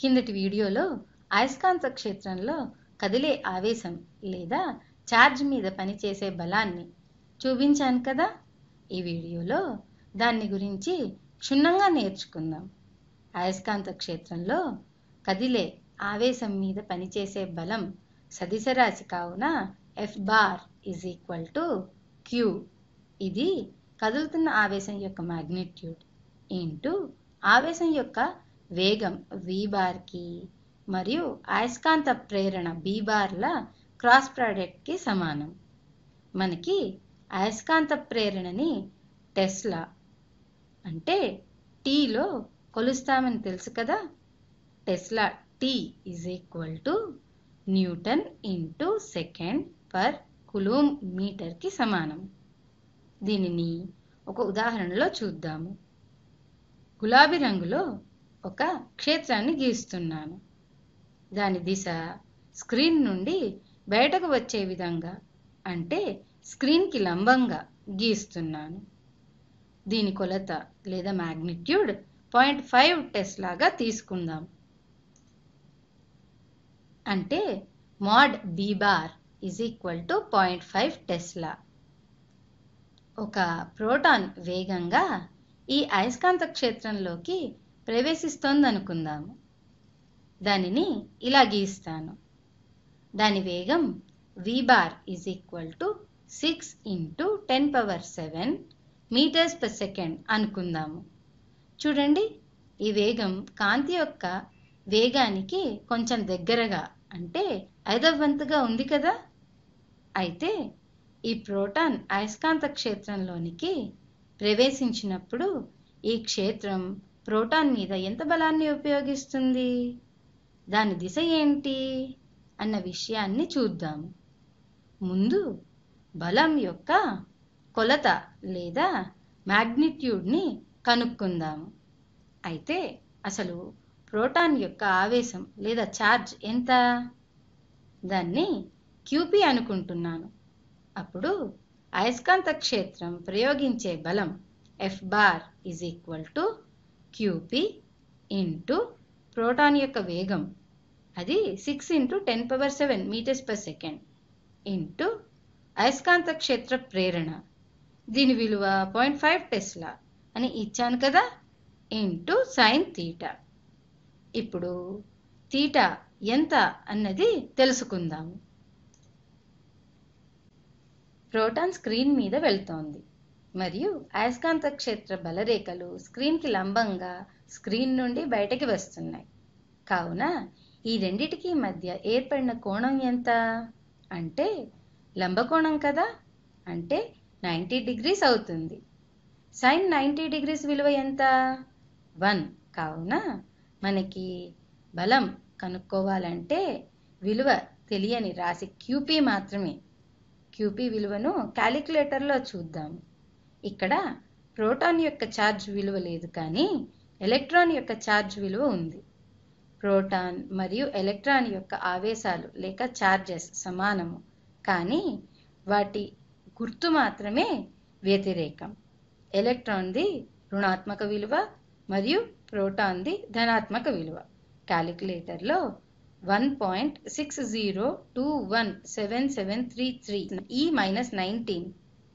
కిందటి వీడియోలో అయస్కాంత క్షేత్రంలో కదిలే ఆవేశం లేదా ఛార్జ్ మీద పనిచేసే బలాన్ని చూపించాను కదా ఈ వీడియోలో దాన్ని గురించి క్షుణ్ణంగా నేర్చుకుందాం అయస్కాంత క్షేత్రంలో కదిలే ఆవేశం మీద పనిచేసే బలం సదిశ రాశి కావున F bar is equal to Q ఇది కదులుతున్న ఆవేశం యొక్క మ్యాగ్నిట్యూడ్ ఇంటూ ఆవేశం యొక్క వేగం వి బార్కి మరియు అయస్కాంత ప్రేరణ బి బార్ల క్రాస్ ప్రోడక్ట్కి సమానం మనకి అయస్కాంత ప్రేరణని టెస్లా అంటే టీలో కొలుస్తామని తెలుసు కదా tesla T is equal to newton into second per coulomb మీటర్కి సమానం దీనిని ఒక ఉదాహరణలో చూద్దాము గులాబీ రంగులో ఒక క్షేత్రాన్ని గీస్తున్నాను దాని దిశ స్క్రీన్ నుండి బయటకు వచ్చే విధంగా అంటే స్క్రీన్కి లంబంగా గీస్తున్నాను దీని కొలత లేదా మ్యాగ్నిట్యూడ్ పాయింట్ ఫైవ్ టెస్ట్ లాగా తీసుకుందాం అంటే mod B bar is equal to point five tesla ఒక ప్రోటాన్ వేగంగా ఈ అయస్కాంత క్షేత్రంలోకి ప్రవేశిస్తోందనుకుందాము దానిని ఇలా గీస్తాను దాని వేగం V bar is equal to six into ten power seven metres per second అనుకుందాము చూడండి ఈ వేగం కాంతి యొక్క వేగానికి కొంచెం దగ్గరగా అంటే ఐదవ వంతుగా ఉంది కదా అయితే ఈ ప్రోటాన్ అయస్కాంత క్షేత్రంలోనికి ప్రవేశించినప్పుడు ఈ క్షేత్రం ప్రోటాన్ మీద ఎంత బలాన్ని ఉపయోగిస్తుంది దాని దిశ ఏంటి అన్న విషయాన్ని చూద్దాము ముందు బలం యొక్క కొలత లేదా మ్యాగ్నిట్యూడ్ని కనుక్కుందాము అయితే అసలు ప్రోటాన్ యొక్క ఆవేశం లేదా ఛార్జ్ ఎంత దాన్ని క్యూపీ అనుకుంటున్నాను అప్పుడు అయస్కాంత క్షేత్రం ప్రయోగించే బలం F bar is equal to QP into proton యొక్క వేగం అది six into ten power seven metres per second into అయస్కాంత క్షేత్ర ప్రేరణ దీని విలువ పాయింట్ ఫైవ్ టెస్లా అని ఇచ్చాను కదా ఇంటూ సైన్ తీటా ఇప్పుడు తీటా ఎంత అన్నది తెలుసుకుందాము ప్రోటాన్ స్క్రీన్ మీద వెళ్తోంది మరియు అయస్కాంత క్షేత్ర బలరేఖలు స్క్రీన్కి లంబంగా స్క్రీన్ నుండి బయటకి వస్తున్నాయి కావున ఈ రెండిటికి మధ్య ఏర్పడిన కోణం ఎంత అంటే లంబకోణం కదా అంటే నైంటీ డిగ్రీస్ అవుతుంది సైన్ నైంటీ డిగ్రీస్ విలువ ఎంత వన్ కావున మనకి బలం కనుక్కోవాలంటే విలువ తెలియని రాశి క్యూపీ మాత్రమే క్యూపీ విలువను క్యాలిక్యులేటర్లో చూద్దాం ఇక్కడ ప్రోటాన్ యొక్క ఛార్జ్ విలువ లేదు కానీ ఎలక్ట్రాన్ యొక్క ఛార్జ్ విలువ ఉంది ప్రోటాన్ మరియు ఎలక్ట్రాన్ యొక్క ఆవేశాలు లేక ఛార్జెస్ సమానము కానీ వాటి గుర్తు మాత్రమే వ్యతిరేకం ఎలక్ట్రాన్ది రుణాత్మక విలువ మరియు ప్రోటాన్ది ధనాత్మక విలువ క్యాలిక్యులేటర్లో one point six zero two one seven seven three three E minus nineteen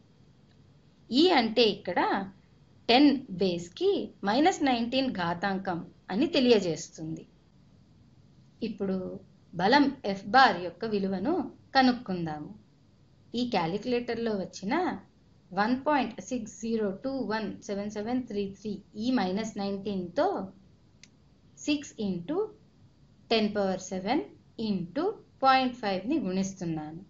E అంటే ఇక్కడ టెన్ బేస్కి మైనస్ నైన్టీన్ ఘాతాంకం అని తెలియజేస్తుంది ఇప్పుడు బలం ఎఫ్ బార్ యొక్క విలువను కనుక్కుందాము ఈ క్యాలిక్యులేటర్లో వచ్చిన one point six zero two one seven seven three three E minus నైన్టీన్తో six into ten power seven into point ఫైవ్ని గుణిస్తున్నాను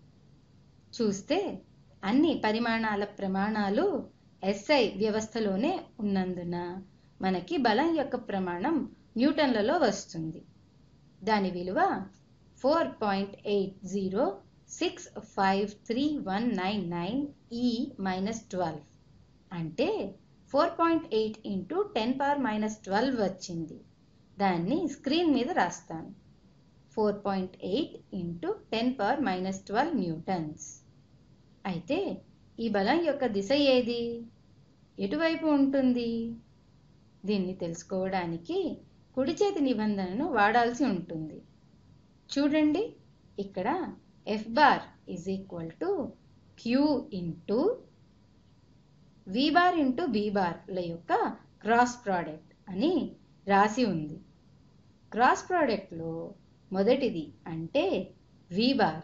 చూస్తే అన్ని పరిమాణాల ప్రమాణాలు ఎస్ఐ వ్యవస్థలోనే ఉన్నందున మనకి బలం యొక్క ప్రమాణం న్యూటన్లలో వస్తుంది దాని విలువ four point eight zero six five three one nine nine E minus twelve అంటే four point eight into ten power minus twelve వచ్చింది దాన్ని స్క్రీన్ మీద రాస్తాను four point eight into ten power minus twelve newtons అయితే ఈ బలం యొక్క దిశ ఏది ఎటువైపు ఉంటుంది దీన్ని తెలుసుకోవడానికి కుడి చేతి నిబంధనను వాడాల్సి ఉంటుంది చూడండి ఇక్కడ F bar is equal to Q into V bar into B బార్ల యొక్క క్రాస్ ప్రోడక్ట్ అని రాసి ఉంది క్రాస్ ప్రోడక్ట్లో మొదటిది అంటే వి బార్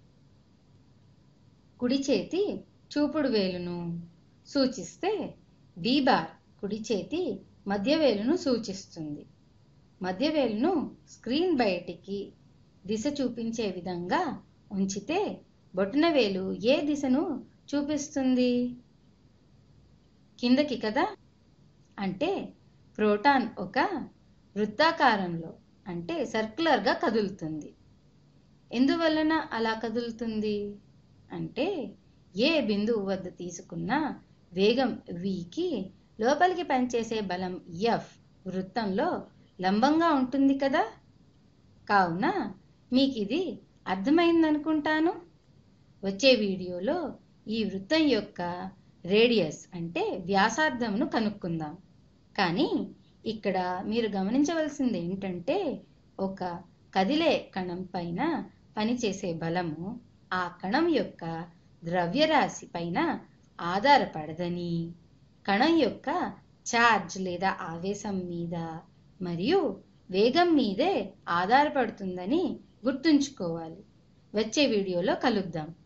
కుడి చేతి చూపుడు వేలును సూచిస్తే బి బార్ కుడి చేతి మధ్య వేలును సూచిస్తుంది మధ్య వేలును స్క్రీన్ బయటికి దిశ చూపించే విధంగా ఉంచితే బొటన వేలు ఏ దిశను చూపిస్తుంది కిందకి కదా అంటే ప్రోటాన్ ఒక వృత్తాకారంలో అంటే సర్క్యులర్గా కదులుతుంది ఎందువలన అలా కదులుతుంది అంటే ఏ బిందువు వద్ద తీసుకున్న వేగం వికి లోపలికి పనిచేసే బలం ఎఫ్ వృత్తంలో లంబంగా ఉంటుంది కదా కావున మీకు ఇది అర్థమైందనుకుంటాను వచ్చే వీడియోలో ఈ వృత్తం యొక్క రేడియస్ అంటే వ్యాసార్థంను కనుక్కుందాం కానీ ఇక్కడ మీరు గమనించవలసింది ఏంటంటే ఒక కదిలే కణం పైన పనిచేసే బలము ఆ కణం యొక్క ద్రవ్యరాశి పైన ఆధారపడదని కణం యొక్క ఛార్జ్ లేదా ఆవేశం మీద మరియు వేగం మీదే ఆధారపడుతుందని గుర్తుంచుకోవాలి వచ్చే వీడియోలో కలుద్దాం